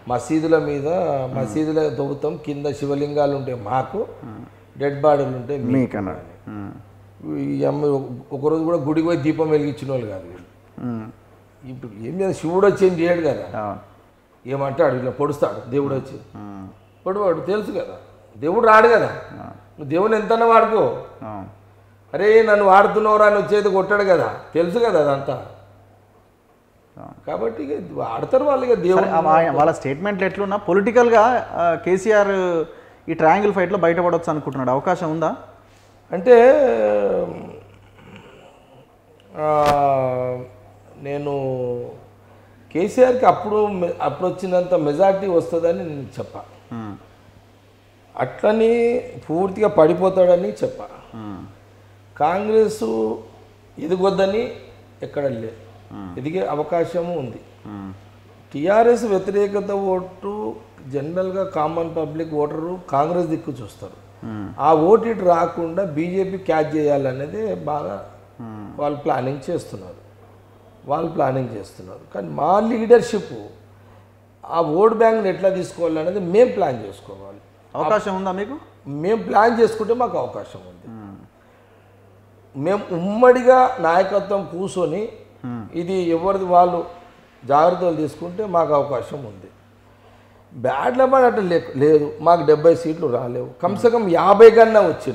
మసీదుల మీద మసీదుల దొబ్బుతాం కింద శివలింగాలు ఉంటాయి మాకు డెడ్ బాడీలు ఉంటాయి మీకు మీకన్నాడు ఉమ్. ఈ అమ్మ ఒకరోజు కూడా గుడికి పోయి దీపం వెలిగించిన వాళ్ళు కాదు వీళ్ళు ఉమ్. ఇప్పుడు ఏం చేయాలి శివుడు వచ్చి ఏం చేయడు కదా అవును ఏమంటాడు ఇలా పొడుస్తాడు దేవుడు వచ్చి ఉమ్. పొడవాడు తెలుసు కదా దేవుడు రాడు కదా నువ్వు దేవుని ఎంతన్నా వాడుకో అవును అరే నన్ను వాడుతున్నావురా అని వచ్చేది కొట్టాడు కదా తెలుసు కదా అదంతా కాబట్టి ఇక వాడతారు వాళ్ళు ఇక దేవుడు సరే, ఆ- ఆయన- వాళ్ళ స్టేట్మెంట్లు ఎట్లున్నా పొలిటికల్గా కేసీఆర్ ఈ ట్రయాంగిల్ ఫైట్లో బయటపడవచ్చు అనుకుంటున్నాడు అవకాశం ఉందా అంటే ఆ, నేను కేసీఆర్కి అప్పుడు మె- అప్పుడు వచ్చినంత మెజార్టీ వస్తుందని నేను చెప్పా ఉమ్. అట్లని పూర్తిగా పడిపోతాడని చెప్పా ఉమ్. కాంగ్రెస్ ఎదగొద్దని ఎక్కడ లేదు ఎదిగే అవకాశము ఉంది ఉమ్. టీఆర్ఎస్ వ్యతిరేకత ఓటు జనరల్గా కామన్ పబ్లిక్ ఓటరు కాంగ్రెస్ దిక్కు చూస్తారు ఉమ్. ఆ ఓటు ఇటు రాకుండా బీజేపీ క్యాచ్ చేయాలనేది బాగా వాళ్ళు ప్లానింగ్ చేస్తున్నారు వాళ్ళు ప్లానింగ్ చేస్తున్నారు కానీ మా లీడర్షిప్ ఆ ఓట్ బ్యాంక్ని ఎట్లా తీసుకోవాలనేది మేము ప్లాన్ చేసుకోవాలి అవకాశం ఉందా మీకు మేము ప్లాన్ చేసుకుంటే మాకు అవకాశం ఉంది మేము ఉమ్మడిగా నాయకత్వం కూర్చొని ఇది ఎవరిది వాళ్ళు జాగ్రత్తలు తీసుకుంటే మాకు అవకాశం ఉంది బ్యాడ్ల పడి అట్లా లే- లేదు మాకు డెబ్బై సీట్లు రాలేవు కమ్సే కమ్ యాభై కన్నా వచ్చిన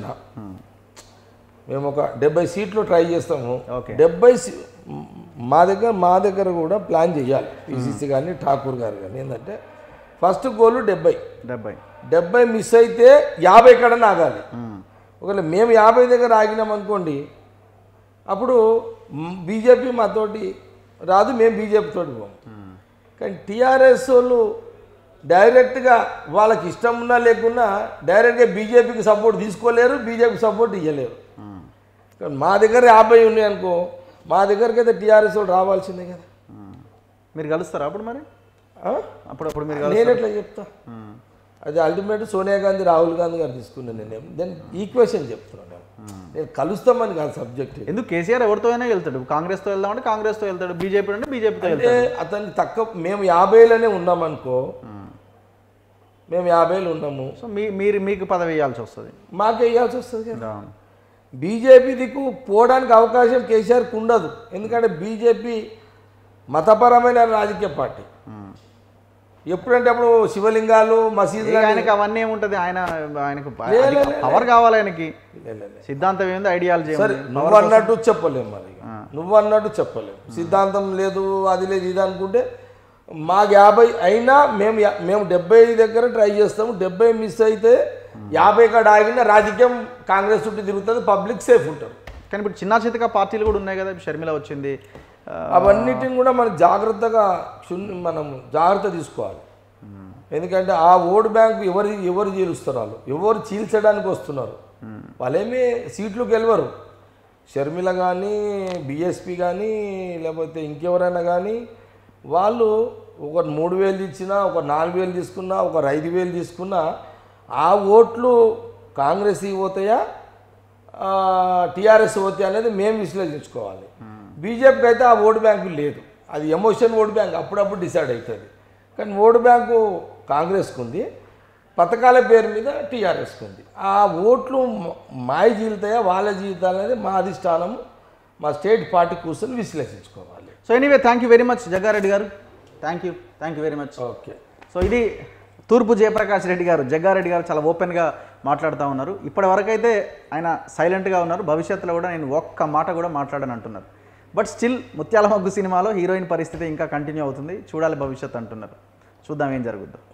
మేము ఒక డెబ్బై సీట్లు ట్రై చేస్తాము ఓకే. డెబ్బై సీ- మా దగ్గర మా దగ్గర కూడా ప్లాన్ చేయాలి పిసిసి కానీ ఠాకూర్ గారు కానీ ఏంటంటే ఫస్ట్ గోల్ డెబ్బై డెబ్బై డెబ్బై మిస్ అయితే యాభై కడన ఆగాలి ఉమ్. ఒకవేళ మేము యాభై దగ్గర ఆగినాం అనుకోండి అప్పుడు బీజేపీ మాతోటి రాదు మేము బీజేపీ తోటి పోము కానీ టీఆర్ఎస్ వాళ్ళు డైరెక్ట్గా వాళ్ళకి ఇష్టం ఉన్నా లేకున్నా డైరెక్ట్గా బీజేపీకి సపోర్ట్ తీసుకోలేరు బీజేపీకి సపోర్ట్ ఇవ్వలేరు ఉమ్. కానీ మా దగ్గర యాభై ఉన్నాయి అనుకో మా దగ్గరికి అయితే టీఆర్ఎస్ వాళ్ళు రావాల్సిందే కదా ఉమ్. మీరు కలుస్తారా అప్పుడు మరి ఆ? అప్పుడప్పుడు మీరు నేను కలుస్తారా ఎట్లా చెప్తా ఉమ్. అది అల్టిమేట్ సోనియా గాంధీ రాహుల్ గాంధీ గారు తీసుకున్నాను నేను దాని ఈక్వేషన్ చెప్తున్నాను నేను. నేను కలుస్తామని కాదు సబ్జెక్ట్ ఎందుకు కేసీఆర్ ఎవరితో అయినా వెళ్తాడు కాంగ్రెస్తో వెళ్దామంటే కాంగ్రెస్తో వెళ్తాడు బీజేపీ అంటే బీజేపీతో అంటే వెళ్తాడు అతనికి తక్కువ మేము యాభైలోనే ఉన్నామనుకో మేము యాభైలో ఉన్నాము సో మీ మీరు మీకు పదవి ఇవ్వాల్సి వస్తుంది మాకే వేయాల్సి వస్తుంది కదా అవును. బీజేపీ దిక్కు పోవడానికి అవకాశం కేసీఆర్కి ఉండదు ఎందుకంటే బీజేపీ మతపరమైన రాజకీయ పార్టీ ఉమ్. ఎప్పుడంటే అప్పుడు శివలింగాలు మసీదులు ఇక ఆయనకి అవన్నీ ఏముంటుంది ఆయన ఆయనకు లే, లే, లే. పవర్ కావాలి ఆయనకి లే, లే, లే. సిద్ధాంతం ఏంది ఐడియాలజీ సరే నువ్వు అన్నట్టు చెప్పలేము మరి ఇక. నువ్వు అన్నట్టు చెప్పలేము సిద్ధాంతం లేదు అది లేదు ఇది అనుకుంటే మాకు యాభై అయినా మేము యా- మేము డెబ్బై దగ్గర ట్రై చేస్తాము డెబ్బై మిస్ అయితే యాభై కాడ ఆగిన రాజకీయం కాంగ్రెస్ చుట్టూ తిరుగుతుంది పబ్లిక్ సేఫ్ ఉంటారు కానీ ఇప్పుడు చిన్న చితక పార్టీలు కూడా ఉన్నాయి కదా ఇప్పుడు షర్మిల వచ్చింది ఆ, అవన్నిటిని కూడా మనం జాగ్రత్తగా క్షుణ్- మనం జాగ్రత్త తీసుకోవాలి ఎందుకంటే ఆ ఓటు బ్యాంకు ఎవరు ఎవరు చీలుస్తారు వాళ్ళు ఎవరు చీల్చడానికి వస్తున్నారు వాళ్ళేమీ సీట్లు గెలవరు షర్మిల కానీ బీఎస్పీ కానీ లేకపోతే ఇంకెవరైనా కానీ వాళ్ళు ఒక మూడు వేలు ఇచ్చినా ఒక నాలుగు వేలు తీసుకున్నా ఒక ఐదు వేలు తీసుకున్నా ఆ ఓట్లు కాంగ్రెస్కి పోతాయా టీఆర్ఎస్ పోతాయా అనేది మేము విశ్లేషించుకోవాలి బీజేపీకి అయితే ఆ ఓటు బ్యాంకు లేదు అది ఎమోషన్ ఓటు బ్యాంక్ అప్పుడప్పుడు డిసైడ్ అవుతుంది కానీ ఓటు బ్యాంకు కాంగ్రెస్కి ఉంది పథకాల పేరు మీద టీఆర్ఎస్కి ఉంది ఆ ఓట్లు మ- మాయ జీవితాయా వాళ్ళ జీవితాలు అనేది మా అధిష్టానం మా స్టేట్ పార్టీ కూర్చొని విశ్లేషించుకోవాలి so anyway thank you very much Jaggareddy గారు thank you thank you very much okay so ఇది తూర్పు జయప్రకాష్ రెడ్డి గారు జగ్గారెడ్డి గారు చాలా ఓపెన్గా మాట్లాడుతూ ఉన్నారు ఇప్పటి వరకు అయితే ఆయన సైలెంట్గా ఉన్నారు భవిష్యత్తులో కూడా నేను ఒక్క మాట కూడా మాట్లాడని అంటున్నారు బట్ స్టిల్ ముత్యాల మగ్గు సినిమాలో హీరోయిన్ పరిస్థితి ఇంకా కంటిన్యూ అవుతుంది చూడాలి భవిష్యత్ అంటున్నారు చూద్దాం ఏం జరుగుద్దో